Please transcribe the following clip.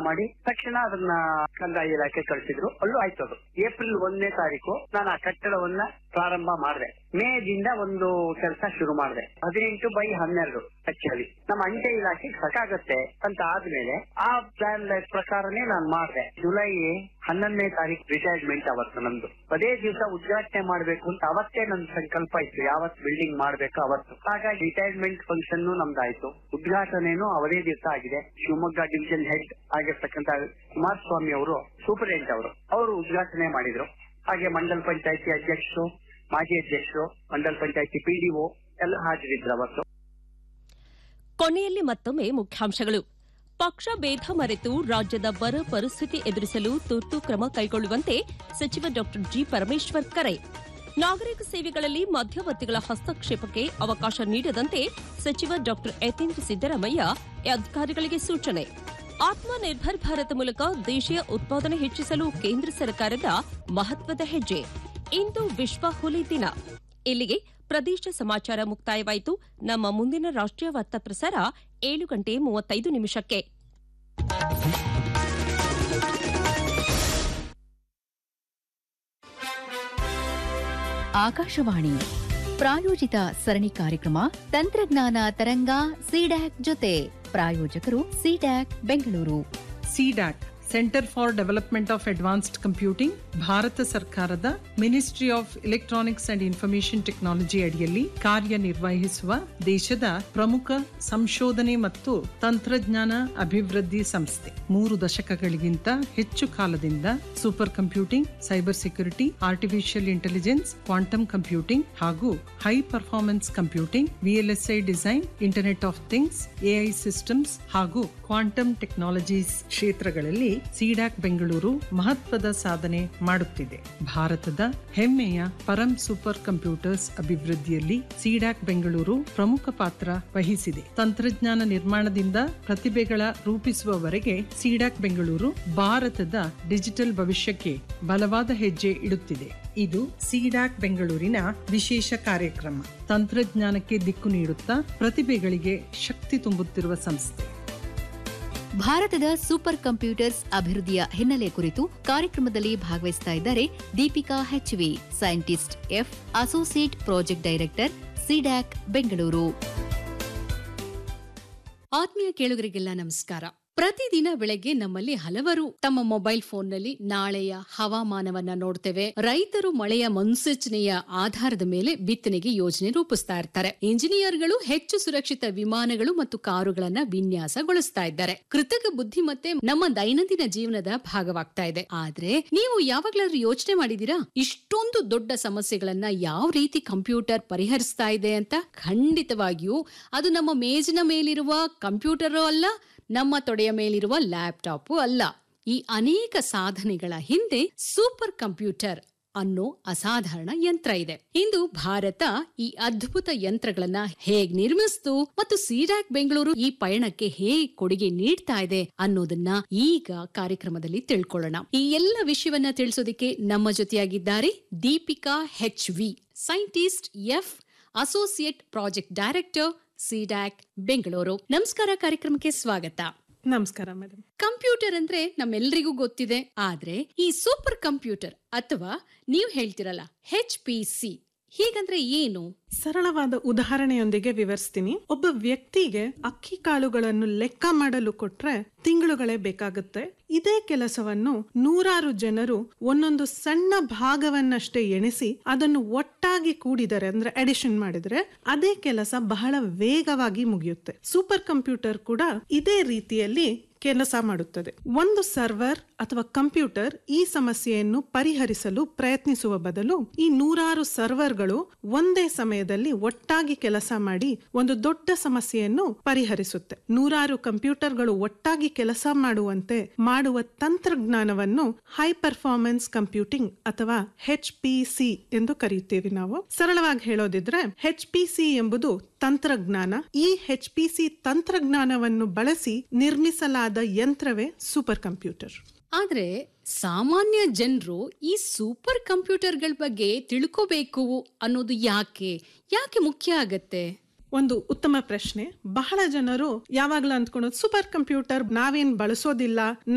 ಮಾಡಿ ತಕ್ಷಣ ಅದನ್ನ ಕಂದಾಯ ಇಲಾಖೆ ಕಳಿಸಿದ್ರು ಅಲ್ಲೂ ಆಯ್ತು ಅದು ಏಪ್ರಿಲ್ ಒಂದನೇ ತಾರೀಕು ನಾನು ಆ ಕಟ್ಟಡವನ್ನ ಪ್ರಾರಂಭ ಮಾಡಿದೆ ಮೇದಿಂದ ಒಂದು ಕೆಲಸ ಶುರು ಮಾಡಿದೆ ಹದಿನೆಂಟು ಬೈ ಹನ್ನೆರಡು ಆಕ್ಚುಲಿ ನಮ್ಮ ಅಂಚೆ ಇಲಾಖೆಗೆ ಸಾಕಾಗತ್ತೆ ಅಂತ ಆದ್ಮೇಲೆ ಆ ಪ್ಲಾನ್ ಪ್ರಕಾರನೇ ನಾನು ಮಾಡಿದೆ ಜುಲೈ ಹನ್ನೊಂದನೇ ತಾರೀಕು ರಿಟೈರ್ಮೆಂಟ್ ಅವತ್ತು ನಂದು ಅದೇ ದಿವಸ ಉದ್ಘಾಟನೆ ಮಾಡ್ಬೇಕು ಅಂತ ಅವತ್ತೇ ನನ್ನ ಸಂಕಲ್ಪ ಇತ್ತು ಯಾವತ್ ಬಿಲ್ಡಿಂಗ್ ಮಾಡ್ಬೇಕು ಅವತ್ತು ಹಾಗಾಗಿ ರಿಟೈರ್ಮೆಂಟ್ ಫಂಕ್ಷನ್ ನಮ್ದಾಯ್ತು ಉದ್ಘಾಟನೆನೂ ಅವದೇ ದಿವಸ ಆಗಿದೆ ಶಿವಮೊಗ್ಗ ಡಿವಿಷನ್ ಹೆಡ್ ಆಗಿರ್ತಕ್ಕಂಥ ಕುಮಾರಸ್ವಾಮಿ ಅವರು ಸೂಪರಿಂಟೆಂಡೆಂಟ್ ಅವರು ಅವರು ಉದ್ಘಾಟನೆ ಮಾಡಿದ್ರು ಹಾಗೆ ಮಂಡಲ್ ಪಂಚಾಯತಿ ಅಧ್ಯಕ್ಷರು ಮಾಜಿ ಅಧ್ಯಕ್ಷರು ಮಂಡಲ್ ಪಂಚಾಯತಿ ಪಿಡಿಒ ಎಲ್ಲ ಹಾಜರಿದ್ರು ಅವತ್ತು ಕೊನೆಯಲ್ಲಿ ಮತ್ತೊಮ್ಮೆ ಮುಖ್ಯಾಂಶಗಳು ಪಕ್ಷ ಭೇದ ಮರೆತು ರಾಜ್ಯದ ಬರ ಪರಿಸ್ಥಿತಿ ಎದುರಿಸಲು ತುರ್ತು ಕ್ರಮ ಕೈಗೊಳ್ಳುವಂತೆ ಸಚಿವ ಡಾ ಜಿ ಪರಮೇಶ್ವರ್ ಕರೆ ನಾಗರಿಕ ಸೇವೆಗಳಲ್ಲಿ ಮಧ್ಯವರ್ತಿಗಳ ಹಸ್ತಕ್ಷೇಪಕ್ಕೆ ಅವಕಾಶ ನೀಡದಂತೆ ಸಚಿವ ಡಾ ಯತೀಂದ್ರ ಸಿದ್ದರಾಮಯ್ಯ ಅಧಿಕಾರಿಗಳಿಗೆ ಸೂಚನೆ ಆತ್ಮನಿರ್ಭರ್ ಭಾರತ್ ಮೂಲಕ ದೇಶೀಯ ಉತ್ಪಾದನೆ ಹೆಚ್ಚಿಸಲು ಕೇಂದ್ರ ಸರ್ಕಾರದ ಮಹತ್ವದ ಹೆಜ್ಜೆ ಇಂದು ವಿಶ್ವ ಹುಲಿ ದಿನ ಇಲ್ಲಿಗೆ ಪ್ರದೇಶ ಸಮಾಚಾರ ಮುಕ್ತಾಯವಾಯಿತು ನಮ್ಮ ಮುಂದಿನ ರಾಷ್ಟ್ರೀಯ ವಾರ್ತಾ ಪ್ರಸಾರ ಏಳು ಗಂಟೆ ಮೂವತ್ತೈದು ನಿಮಿಷಕ್ಕೆ ಆಕಾಶವಾಣಿ ಪ್ರಾಯೋಜಿತ ಸರಣಿ ಕಾರ್ಯಕ್ರಮ ತಂತ್ರಜ್ಞಾನ ತರಂಗ ಸಿಡ್ಯಾಕ್ ಜೊತೆ ಪ್ರಾಯೋಜಕರು CDAC Bengaluru CDAC centre for development of advanced computing ಭಾರತ ಸರ್ಕಾರದ ministry of electronics and information technology ಅಡಿಯಲ್ಲಿ ಕಾರ್ಯನಿರ್ವಹಿಸುವ ದೇಶದ ಪ್ರಮುಖ ಸಂಶೋಧನೆ ಮತ್ತು ತಂತ್ರಜ್ಞಾನ ಅಭಿವೃದ್ಧಿ ಸಂಸ್ಥೆ ಮೂರು ದಶಕಗಳಿಗಿಂತ ಹೆಚ್ಚು ಕಾಲದಿಂದ super computing cyber security artificial intelligence quantum computing ಹಾಗೂ high performance computing VLSI design internet of things AI systems ಹಾಗೂ ಕ್ವಾಂಟಮ್ ಟೆಕ್ನಾಲಜೀಸ್ ಕ್ಷೇತ್ರಗಳಲ್ಲಿ ಸಿಡಾಕ್ ಬೆಂಗಳೂರು ಮಹತ್ವದ ಸಾಧನೆ ಮಾಡುತ್ತಿದೆ ಭಾರತದ ಹೆಮ್ಮೆಯ ಪರಂ ಸೂಪರ್ ಕಂಪ್ಯೂಟರ್ಸ್ ಅಭಿವೃದ್ಧಿಯಲ್ಲಿ ಸಿಡಾಕ್ ಬೆಂಗಳೂರು ಪ್ರಮುಖ ಪಾತ್ರ ವಹಿಸಿದೆ ತಂತ್ರಜ್ಞಾನ ನಿರ್ಮಾಣದಿಂದ ಪ್ರತಿಭೆಗಳ ರೂಪಿಸುವವರೆಗೆ ಸಿಡಾಕ್ ಬೆಂಗಳೂರು ಭಾರತದ ಡಿಜಿಟಲ್ ಭವಿಷ್ಯಕ್ಕೆ ಬಲವಾದ ಹೆಜ್ಜೆ ಇಡುತ್ತಿದೆ ಇದು ಸಿಡಾಕ್ ಬೆಂಗಳೂರಿನ ವಿಶೇಷ ಕಾರ್ಯಕ್ರಮ ತಂತ್ರಜ್ಞಾನಕ್ಕೆ ದಿಕ್ಕು ನೀಡುತ್ತಾ ಪ್ರತಿಭೆಗಳಿಗೆ ಶಕ್ತಿ ತುಂಬುತ್ತಿರುವ ಸಂಸ್ಥೆ ಭಾರತದ ಸೂಪರ್ ಕಂಪ್ಯೂಟರ್ಸ್ ಅಭಿವೃದ್ಧಿಯ ಹಿನ್ನೆಲೆ ಕುರಿತು ಕಾರ್ಯಕ್ರಮದಲ್ಲಿ ಭಾಗವಹಿಸ್ತಾ ಇದ್ದಾರೆ Deepika H V scientist F associate project director CDAC Bengaluru ಆತ್ಮೀಯ ಕೇಳುಗರಿಗೆಲ್ಲ ನಮಸ್ಕಾರ ಪ್ರತಿದಿನ ಬೆಳಗ್ಗೆ ನಮ್ಮಲ್ಲಿ ಹಲವರು ತಮ್ಮ ಮೊಬೈಲ್ ಫೋನ್ನಲ್ಲಿ ನಾಳೆಯ ಹವಾಮಾನವನ್ನ ನೋಡ್ತೇವೆ ರೈತರು ಮಳೆಯ ಮುನ್ಸೂಚನೆಯ ಆಧಾರದ ಮೇಲೆ ಬಿತ್ತನೆಗೆ ಯೋಜನೆ ರೂಪಿಸ್ತಾ ಇರ್ತಾರೆ ಇಂಜಿನಿಯರ್ಗಳು ಹೆಚ್ಚು ಸುರಕ್ಷಿತ ವಿಮಾನಗಳು ಮತ್ತು ಕಾರುಗಳನ್ನ ವಿನ್ಯಾಸಗೊಳಿಸ್ತಾ ಇದ್ದಾರೆ ಕೃತಕ ಬುದ್ಧಿಮತ್ತೆ ನಮ್ಮ ದೈನಂದಿನ ಜೀವನದ ಭಾಗವಾಗ್ತಾ ಇದೆ ಆದ್ರೆ ನೀವು ಯಾವಾಗ್ಲಾದ್ರೂ ಯೋಚನೆ ಮಾಡಿದೀರಾ ಇಷ್ಟೊಂದು ದೊಡ್ಡ ಸಮಸ್ಯೆಗಳನ್ನ ಯಾವ ರೀತಿ ಕಂಪ್ಯೂಟರ್ ಪರಿಹರಿಸ್ತಾ ಇದೆ ಅಂತ ಖಂಡಿತವಾಗಿಯೂ ಅದು ನಮ್ಮ ಮೇಜಿನ ಮೇಲಿರುವ ಕಂಪ್ಯೂಟರು ಅಲ್ಲ ನಮ್ಮ ತೊಡೆಯ ಮೇಲಿರುವ ಲ್ಯಾಪ್ಟಾಪು ಅಲ್ಲ ಈ ಅನೇಕ ಸಾಧನೆಗಳ ಹಿಂದೆ ಸೂಪರ್ ಕಂಪ್ಯೂಟರ್ ಅನ್ನೋ ಅಸಾಧಾರಣ ಯಂತ್ರ ಇದೆ ಇಂದು ಭಾರತ ಈ ಅದ್ಭುತ ಯಂತ್ರಗಳನ್ನ ಹೇಗ್ ನಿರ್ಮಿಸ್ತು ಮತ್ತು ಸಿರಾಕ್ ಬೆಂಗಳೂರು ಈ ಪಯಣಕ್ಕೆ ಹೇಗ್ ಕೊಡುಗೆ ನೀಡ್ತಾ ಇದೆ ಅನ್ನೋದನ್ನ ಈಗ ಕಾರ್ಯಕ್ರಮದಲ್ಲಿ ತಿಳ್ಕೊಳ್ಳೋಣ ಈ ಎಲ್ಲ ವಿಷಯವನ್ನ ತಿಳಿಸೋದಕ್ಕೆ ನಮ್ಮ ಜೊತೆಯಾಗಿದ್ದಾರೆ Deepika H V scientist F associate project director CDAC Bengaluru ನಮಸ್ಕಾರ ಕಾರ್ಯಕ್ರಮಕ್ಕೆ ಸ್ವಾಗತ ನಮಸ್ಕಾರ ಮೇಡಮ್ ಕಂಪ್ಯೂಟರ್ ಅಂದ್ರೆ ನಮ್ಮೆಲ್ರಿಗೂ ಗೊತ್ತಿದೆ ಆದ್ರೆ ಈ ಸೂಪರ್ ಕಂಪ್ಯೂಟರ್ ಅಥವಾ ನೀವು ಹೇಳ್ತಿರಲ್ಲ ಹೆಚ್ ಪಿ ಸಿ ಹೀಗಂದ್ರೆ ಏನು ಸರಳವಾದ ಉದಾಹರಣೆಯೊಂದಿಗೆ ವಿವರಿಸ್ತೀನಿ ಒಬ್ಬ ವ್ಯಕ್ತಿಗೆ ಅಕ್ಕಿ ಕಾಳುಗಳನ್ನು ಲೆಕ್ಕ ಮಾಡಲು ಕೊಟ್ರೆ ತಿಂಗಳುಗಳೇ ಬೇಕಾಗುತ್ತೆ ಇದೇ ಕೆಲಸವನ್ನು ನೂರಾರು ಜನರು ಒಂದೊಂದು ಸಣ್ಣ ಭಾಗವನ್ನಷ್ಟೇ ಎಣಿಸಿ ಅದನ್ನು ಒಟ್ಟಾಗಿ ಕೂಡಿದರೆ ಅಂದ್ರೆ ಅಡಿಷನ್ ಮಾಡಿದ್ರೆ ಅದೇ ಕೆಲಸ ಬಹಳ ವೇಗವಾಗಿ ಮುಗಿಯುತ್ತೆ ಸೂಪರ್ ಕಂಪ್ಯೂಟರ್ ಕೂಡ ಇದೇ ರೀತಿಯಲ್ಲಿ ಕೆಲಸ ಮಾಡುತ್ತದೆ ಒಂದು ಸರ್ವರ್ ಅಥವಾ ಕಂಪ್ಯೂಟರ್ ಈ ಸಮಸ್ಯೆಯನ್ನು ಪರಿಹರಿಸಲು ಪ್ರಯತ್ನಿಸುವ ಬದಲು ಈ ನೂರಾರು ಸರ್ವರ್ಗಳು ಒಂದೇ ಸಮಯದಲ್ಲಿ ಒಟ್ಟಾಗಿ ಕೆಲಸ ಮಾಡಿ ಒಂದು ದೊಡ್ಡ ಸಮಸ್ಯೆಯನ್ನು ಪರಿಹರಿಸುತ್ತೆ ನೂರಾರು ಕಂಪ್ಯೂಟರ್ಗಳು ಒಟ್ಟಾಗಿ ಕೆಲಸ ಮಾಡುವಂತೆ ಮಾಡುವ ತಂತ್ರಜ್ಞಾನವನ್ನು ಹೈ ಪರ್ಫಾರ್ಮೆನ್ಸ್ ಕಂಪ್ಯೂಟಿಂಗ್ ಅಥವಾ ಹೆಚ್ ಪಿ ಸಿ ಎಂದು ಕರೆಯುತ್ತೇವೆ ನಾವು ಸರಳವಾಗಿ ಹೇಳೋದಿದ್ರೆ ಹೆಚ್ ಪಿ ಸಿ ಎಂಬುದು ತಂತ್ರಜ್ಞಾನ ಈ ಹೆಚ್ ಪಿ ಸಿ ತಂತ್ರಜ್ಞಾನವನ್ನು ಬಳಸಿ ನಿರ್ಮಿಸಲಾದ ಯಂತ್ರವೇ ಸೂಪರ್ ಕಂಪ್ಯೂಟರ್ ಆದ್ರೆ ಸಾಮಾನ್ಯ ಜನರು ಈ ಸೂಪರ್ ಕಂಪ್ಯೂಟರ್ಗಳ ಬಗ್ಗೆ ತಿಳ್ಕೋಬೇಕು ಅನ್ನೋದು ಯಾಕೆ ಯಾಕೆ ಮುಖ್ಯ ಆಗತ್ತೆ ಒಂದು ಉತ್ತಮ ಪ್ರಶ್ನೆ ಬಹಳ ಜನರು ಯಾವಾಗ್ಲೂ ಅಂದ್ಕೊಳ್ಳೋದು ಸೂಪರ್ ಕಂಪ್ಯೂಟರ್ ನಾವೇನ್ ಬಳಸೋದಿಲ್ಲ